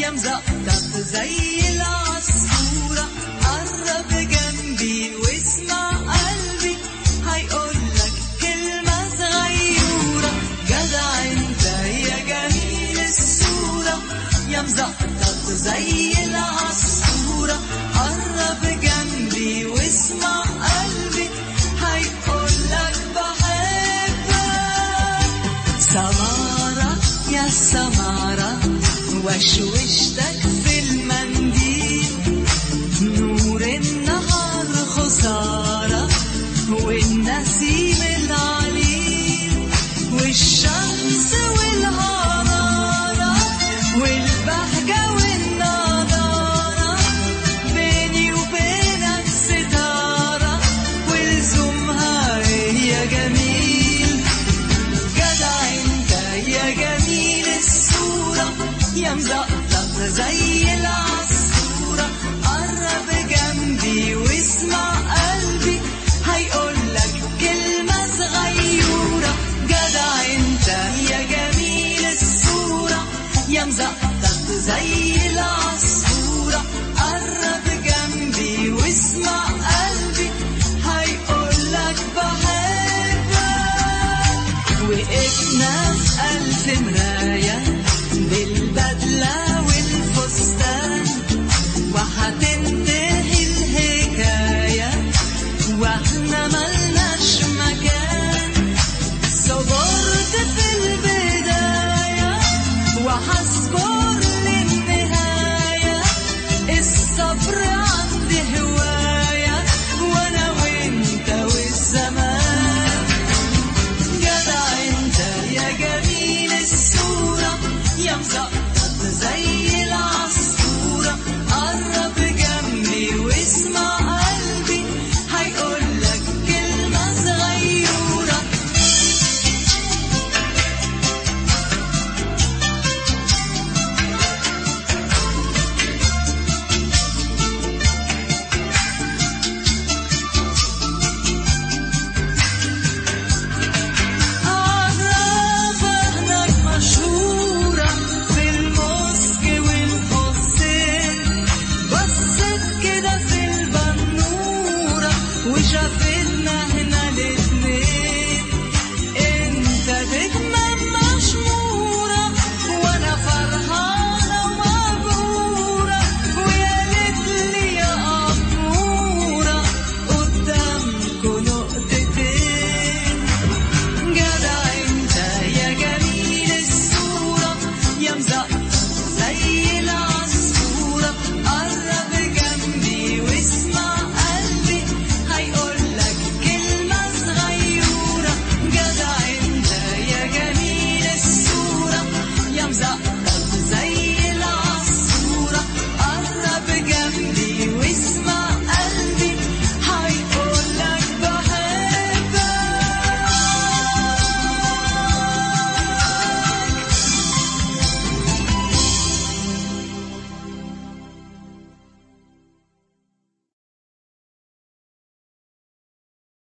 يا مزقطط زي العصفورة قرب جنبي واسمع قلبي هيقولك كلمة صغيرة جدع انت يا جميل الصورة يا مزقطط زي العصفورة قرب جنبي واسمع قلبي هيقولك بحبك سمارة يا سمارة وشوشتك في المنديل نور النهار خسارة والنسيم العليل والشمس والهرارة والبهجة والنضارة بيني وبينك ستارة ولزومها إيه يا جميل جدع انت يا جميل الصورة يا مزقطط زي العصفورة قرب جنبي واسمع قلبي هيقولك كلمة صغيرة جدع انت يا جميل الصورة يا مزقطط زي العصفورة قرب جنبي واسمع قلبي هيقولك بحبك وقفنا في ألف مراية بالبدلة والفستان وهتنتهي الحكاية واحنا ملناش مكان صبرت في البداية وهصبر للنهاية الصبر عندي هواية وانا وانت والزمان جدع انت يا جميل الصورة يا مزقطط زي العصفورة قرب جنبي واسمع قلبي هيقولك كلمة صغيرة عرفة هناك مشهورة في المسك والحسين بصت كده في البنورة وشافتنا هنا الاتنين انت دجمة مشهورة وانا فرحانة ومبهورة ويا ليتلي يا أمورة قدامكوا نقطتين جدع انت يا جميل الصورة يا مزقطط زي العصفورة قرب جنبي واسمع قلبي هيقولك كلمة صغيرة جدع انت يا جميل الصورة يا مزقطط